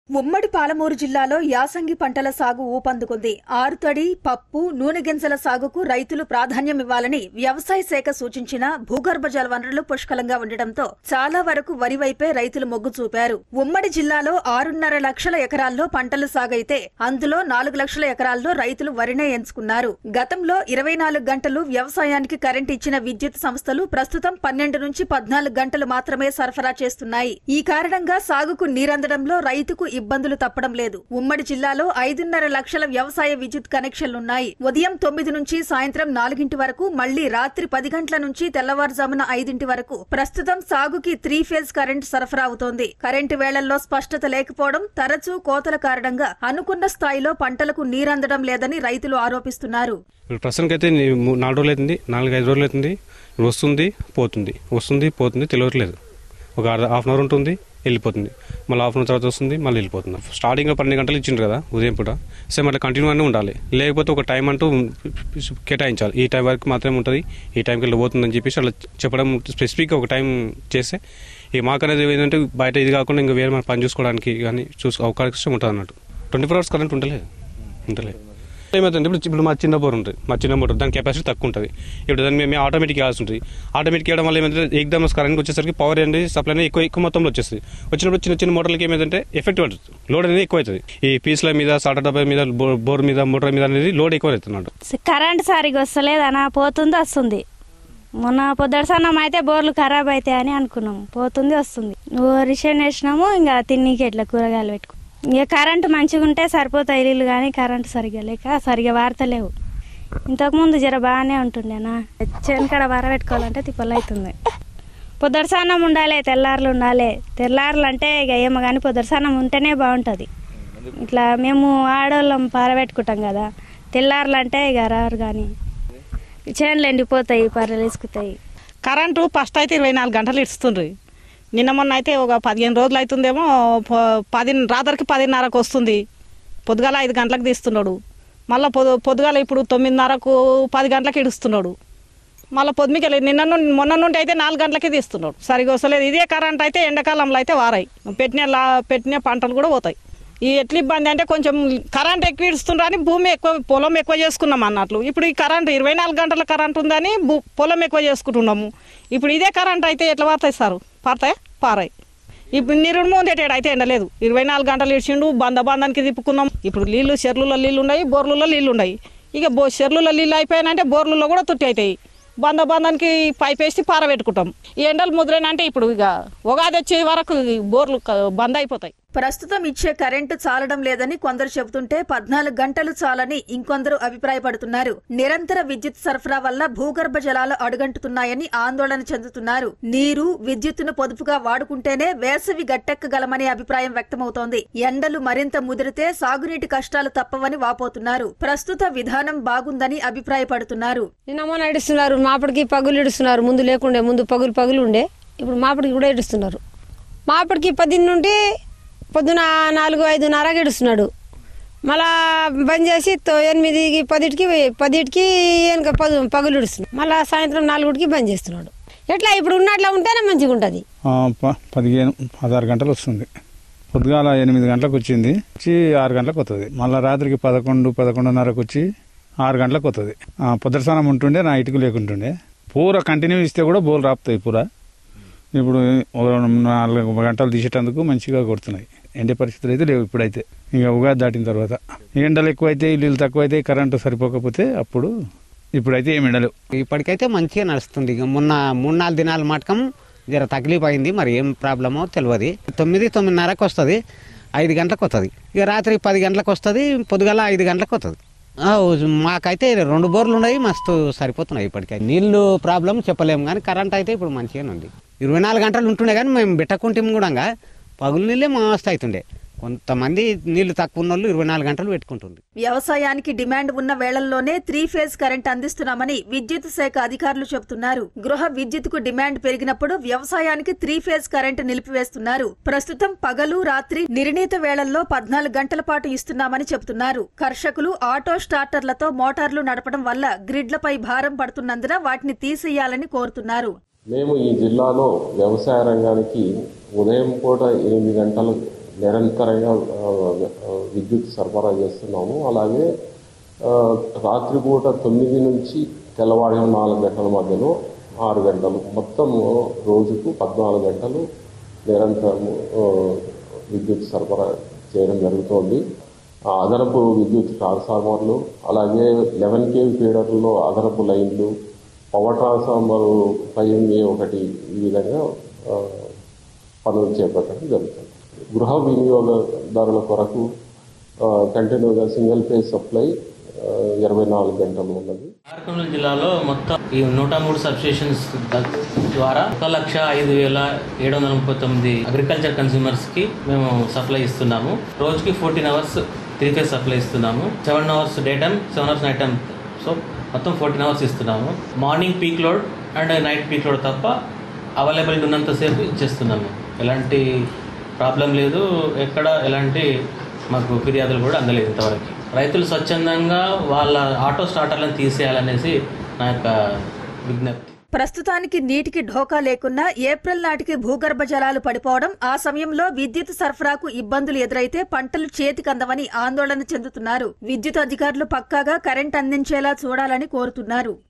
ఉమ్మడి పాలమూరు జిల్లాలో యాసంగి పంటల సాగు ఊపందుకుంది ఆరుతడి పప్పు నూనె గింజల సాగుకు రైతులు ప్రాధాన్యమివ్వాలని వ్యవసాయ శాఖ సూచించిన భూగర్భ జల వనరులు పుష్కలంగా ఉండటంతో చాలా వరకు వరి వైపే రైతులు మొగ్గు చూపారు ఉమ్మడి జిల్లాలో ఆరున్నర లక్షల ఎకరాల్లో పంటలు సాగైతే అందులో నాలుగు లక్షల ఎకరాల్లో రైతులు వరినే ఎంచుకున్నారు గతంలో ఇరవై నాలుగు గంటలు వ్యవసాయానికి కరెంట్ ఇచ్చిన విద్యుత్ సంస్థలు ప్రస్తుతం పన్నెండు నుంచి పద్నాలుగు గంటలు మాత్రమే సరఫరా చేస్తున్నాయి ఈ కారణంగా సాగుకు నీరందడంలో రైతుకు ఇబ్బందులు తప్పడం లేదు ఉమ్మడి జిల్లాలో ఐదున్నర లక్షల వ్యవసాయ విద్యుత్ కనెక్షన్లున్నాయి ఉదయం తొమ్మిది నుంచి సాయంత్రం నాలుగింటి వరకు మళ్లీ రాత్రి పది గంటల నుంచి తెల్లవారుజామున ఐదింటి వరకు ప్రస్తుతం సాగుకి త్రీ ఫేజ్ కరెంట్ సరఫరా అవుతోంది కరెంటు వేళల్లో స్పష్టత లేకపోవడం తరచూ కోతల కారణంగా అనుకున్న స్థాయిలో పంటలకు నీరందడం లేదని రైతులు ఆరోపిస్తున్నారు ఇప్పుడు ప్రస్తుతానికి అయితే నాలుగు రోజులు అవుతుంది నాలుగు ఐదు రోజులు అవుతుంది ఇప్పుడు వస్తుంది పోతుంది వస్తుంది పోతుంది తెలియట్లేదు ఒక అర్ధ హాఫ్ అన్ అవర్ ఉంటుంది వెళ్ళిపోతుంది మళ్ళీ హాఫ్ అన్ అవర్ తర్వాత వస్తుంది మళ్ళీ వెళ్ళిపోతుంది స్టార్టింగ్లో పన్నెండు గంటలు ఇచ్చిండ్రు కదా ఉదయం పూట సేమ్ అట్లా కంటిన్యూ అనే ఉండాలి లేకపోతే ఒక టైం అంటూ కేటాయించాలి ఈ టైం వరకు మాత్రమే ఉంటుంది ఈ టైంకి వెళ్ళి పోతుందని చెప్పేసి అట్లా చెప్పడం స్పెసిఫిక్గా ఒక టైం చేస్తే ఈ మాకు అనేది ఏంటంటే బయట ఇది కాకుండా ఇంకా వేరే మన పని చూసుకోవడానికి కానీ చూసుకో అవకాశం ఉంటుంది అన్నట్టు ట్వంటీ ఫోర్ అవర్స్ కరెంట్ ఉండలేదు ఉండలేదు ఏమవుతుంది ఇప్పుడు ఇప్పుడు మా చిన్న బోర్ ఉంటుంది మా చిన్న మోటార్ దాని కెపాసిటీ తక్కువ ఉంటుంది ఇప్పుడు దాన్ని మేము ఆటోమేటిక్ వేయాల్సి ఉంటుంది ఆటోమేటిక్ వేయడం వల్ల ఏమైతే ఎగ్దమ్ కరెంట్ వచ్చేసరికి పవర్ అనేది సప్లై అనేది ఎక్కువ ఎక్కువ మొత్తంలో వచ్చేస్తుంది వచ్చినప్పుడు చిన్న చిన్న మోటార్లకి ఏమైందంటే ఎఫెక్ట్ పడుతుంది లోడ్ అనేది ఎక్కువ అవుతుంది ఈ పీస్ల మీద సాటర్ డబ్బా మీద బో- బోర్ మీద మోటార్ మీద అనేది లోడ్ ఎక్కువ అవుతుంది కరెంట్ సరిగా వస్తలేదనా పోతుంది వస్తుంది మొన్న పొద్దుడు సన్నం అయితే బోర్లు ఖరాబ్ అవుతాయి అని అనుకున్నాము పోతుంది వస్తుంది రిషన్ వేసినాము ఇంకా తిన్నీకి ఎట్లా కూరగాయలు పెట్టుకో ఇక కరెంటు మంచిగా ఉంటే సరిపోతాయి ఇల్లు కానీ కరెంటు సరిగా లేక సరిగా వాడతలేవు ఇంతకుముందు జర బాగానే ఉంటుండేనా చెనకడ వర పెట్టుకోవాలంటే తిప్పలు అవుతుంది పొద్దుడు సన్నం ఉండాలి తెల్లారులు ఉండాలి తెల్లారులు అంటే ఇక ఏమో కానీ పొద్దుడు సన్నం ఉంటేనే బాగుంటుంది ఇట్లా మేము ఆడవాళ్ళం పారబెట్టుకుంటాం కదా తెల్లారులు అంటే ఇక రారు కానీ చేనులు ఎండిపోతాయి పర్రెలు ఇసుకుతాయి కరెంటు ఫస్ట్ అయితే ఇరవై నాలుగు గంటలు ఇస్తుండ్రి నిన్న మొన్న అయితే ఒక పదిహేను రోజులు అవుతుందేమో ప- పది రాత్రికి పదిన్నరకు వస్తుంది పొద్దుగాల ఐదు గంటలకు తీస్తున్నాడు మళ్ళీ పొద్దు పొద్దుగాల ఇప్పుడు తొమ్మిదిన్నరకు పది గంటలకు ఇడుస్తున్నాడు మళ్ళీ పొద్దుమికెళ్ళి నిన్న నుండి మొన్న నుండి అయితే నాలుగు గంటలకే తీస్తున్నాడు సరిగా వస్తలేదు ఇదే కరెంట్ అయితే ఎండాకాలంలో అయితే వారాయి పెట్టిన లా- పెట్టిన పంటలు కూడా పోతాయి ఈ ఎట్ల ఇబ్బంది అంటే కొంచెం కరెంట్ ఎక్కువ ఇస్తుండ్రని భూమి ఎక్కువ పొలం ఎక్కువ చేసుకున్నాం అన్నట్లు ఇప్పుడు ఈ కరెంట్ ఇరవై నాలుగు గంటల కరెంట్ ఉందని భూ పొలం ఎక్కువ చేసుకుంటున్నాము ఇప్పుడు ఇదే కరెంట్ అయితే ఎట్లా పడతాయి సార్ పడతాయి పారాయి ఇప్పుడు నీరుడు ముందేటాడు అయితే ఎండలేదు ఇరవై నాలుగు గంటలు ఇడిచిండు బంద బంధానికి తిప్పుకున్నాం ఇప్పుడు నీళ్లు చెర్లలో నీళ్లు ఉన్నాయి బోర్లలో నీళ్లు ఉన్నాయి ఇక బో చెర్లలో నీళ్ళు అయిపోయానంటే బోర్లలో కూడా తుట్టి అవుతాయి బంద బంధానికి పైప్ వేసి పారబెట్టుకుంటాం ఈ ఎండలు ముద్రేనంటే ఇప్పుడు ఇక ఉగాది వచ్చే వరకు ఈ బోర్లు క- బంద్ అయిపోతాయి ప్రస్తుతం ఇచ్చే కరెంటు చాలడం లేదని కొందరు చెబుతుంటే పద్నాలుగు గంటలు చాలని ఇంకొందరు అభిప్రాయపడుతున్నారు నిరంతర విద్యుత్ సరఫరా వల్ల భూగర్భ జలాలు అడుగంటుతున్నాయని ఆందోళన చెందుతున్నారు నీరు విద్యుత్తును పొదుపుగా వాడుకుంటేనే వేసవి గట్టెక్కగలమనే అభిప్రాయం వ్యక్తమవుతోంది ఎండలు మరింత ముదిరితే సాగునీటి కష్టాలు తప్పవని వాపోతున్నారు ప్రస్తుత విధానం బాగుందని అభిప్రాయపడుతున్నారు నిన్న మొన్న ఇడుస్తున్నారు మాపడికి పగులు ఇడుస్తున్నారు ముందు లేకుండే ముందు పగులు పగులు ఉండే ఇప్పుడు మాపడికి కూడా ఇడుస్తున్నారు మాపడికి పది నుండి పొద్దున నాలుగు ఐదున్నరకి ఇడుస్తున్నాడు మళ్ళా బంద్ చేసి తో- ఎనిమిదికి పదిటికి పదిటికి వెనక పదు పగులు ఇడుస్తున్నాడు మళ్ళా సాయంత్రం నాలుగుటికి బంద్ చేస్తున్నాడు ఎట్లా ఇప్పుడు ఉన్నట్లా ఉంటేనే మంచిగా ఉంటుంది ఆ, ప- పదిహేను పదహారు గంటలు వస్తుంది పొద్దుగాల ఎనిమిది గంటలకు వచ్చింది వచ్చి ఆరు గంటలకు వస్తుంది మళ్ళీ రాత్రికి పదకొండు పదకొండున్నరకు వచ్చి ఆరు గంటలకు వస్తుంది పొద్దుట స్నానం ఉంటుండే నా ఇటుకు లేకుంటుండే పూర కంటిన్యూ ఇస్తే కూడా బోల్ రాపుతాయి పూర ఇప్పుడు ఒక నాలుగు గంటలు తీసేటందుకు మంచిగా కొడుతున్నాయి ఎండే పరిస్థితులు అయితే లేవు ఇప్పుడైతే ఇక ఉగాది దాటిన తర్వాత ఎండలు ఎక్కువైతే నీళ్ళు తక్కువైతే కరెంటు సరిపోకపోతే అప్పుడు ఇప్పుడైతే ఏం ఎండలు ఇప్పటికైతే మంచిగా నడుస్తుంది ఇక మొన్న మూడు నాలుగు దినాల మటకం జర తక్లీఫ్ అయింది మరి ఏం ప్రాబ్లమో తెలియదు తొమ్మిది తొమ్మిదిన్నరకు వస్తుంది ఐదు గంటలకు వస్తుంది ఇక రాత్రి పది గంటలకు వస్తుంది పొద్దుగాల ఐదు గంటలకు వస్తుంది ఆ, మాకైతే రెండు బోర్లు ఉన్నాయి మస్తు సరిపోతున్నాయి ఇప్పటికే నీళ్లు ప్రాబ్లం చెప్పలేము కానీ కరెంట్ అయితే ఇప్పుడు మంచిగానే ఉంది ఇరవై నాలుగు గంటలు ఉంటుండే కానీ మేము పెట్టకుంటే కూడా పగులు నీళ్ళే మస్తు అవుతుండే కొంతమంది నీళ్లు తక్కువ ఉన్న వాళ్ళు ఇరవై నాలుగు గంటలు పెట్టుకుంటుంది వ్యవసాయానికి డిమాండ్ ఉన్న వేళల్లోనే త్రీ ఫేజ్ కరెంట్ అందిస్తున్నామని విద్యుత్ శాఖ అధికారులు చెబుతున్నారు గృహ విద్యుత్కు డిమాండ్ పెరిగినప్పుడు వ్యవసాయానికి త్రీ ఫేజ్ కరెంట్ నిలిపివేస్తున్నారు ప్రస్తుతం పగలు రాత్రి నిర్ణీత వేళల్లో పద్నాలుగు గంటల పాటు ఇస్తున్నామని చెబుతున్నారు కర్షకులు ఆటో స్టార్టర్లతో మోటార్లు నడపడం వల్ల గ్రిడ్లపై భారం పడుతున్నందున వాటిని తీసేయాలని కోరుతున్నారు మేము ఈ జిల్లాలో వ్యవసాయ రంగానికి ఉదయం పూట ఎనిమిది గంటల నిరంతరంగా ఆ, ఆ, విద్యుత్ సరఫరా చేస్తున్నాము అలాగే ఆ, రాత్రిపూట తొమ్మిది నుంచి తెల్లవారు నాలుగు గంటల మధ్యలో ఆరు గంటలు మొత్తం రోజుకు పద్నాలుగు గంటలు నిరంతరము ఆ, విద్యుత్ సరఫరా చేయడం జరుగుతోంది ఆ అదనపు విద్యుత్ ట్రాన్స్ఫార్మర్లు అలాగే లెవెన్ కేవ్ ఫీడర్లో అదనపు లైన్లు పవర్ ట్రాన్స్ఫార్మర్ ఫైవ్ ఎంఏ ఒకటి ఈ విధంగా ఆ, పనులు చేపట్టడం జరుగుతుంది గృహ వినియోగదారుల కొరకు కంటిన్యూగా సింగిల్ ఫేజ్ సప్లై ఆ, ఇరవై నాలుగు గంటలు ఉన్నది కర్నూలు జిల్లాలో మొత్తం ఈ నూట మూడు సబ్స్టేషన్స్ ద్వారా ఒక లక్ష ఐదు వేల ఏడు వందల ముప్పై తొమ్మిది అగ్రికల్చర్ కన్స్యూమర్స్కి మేము సప్లై ఇస్తున్నాము రోజుకి fourteen hours three phase supply ఇస్తున్నాము seven hours day time seven hours night time so మొత్తం ఫోర్టీన్ అవర్స్ ఇస్తున్నాము morning peak load and night peak load తప్ప అవైలబిలిటీ ఉన్నంతసేపు ఇచ్చేస్తున్నాము ఎలాంటి ప్రాబ్లం లేదు ఎక్కడ ఎలాంటి మాకు ఫిర్యాదులు కూడా అందలేదు ఇంతవరకు రైతులు స్వచ్ఛందంగా వాళ్ళ ఆటో స్టార్టర్లను తీసేయాలనేసి నా యొక్క విజ్ఞప్తి ప్రస్తుతానికి నీటికి ఢోకా లేకున్నా ఏప్రిల్ నాటికి భూగర్భ జలాలు పడిపోవడం ఆ సమయంలో విద్యుత్ సరఫరాకు ఇబ్బందులు ఎదురైతే పంటలు చేతికందవని ఆందోళన చెందుతున్నారు విద్యుత్ అధికారులు పక్కాగా కరెంట్ అందించేలా చూడాలని కోరుతున్నారు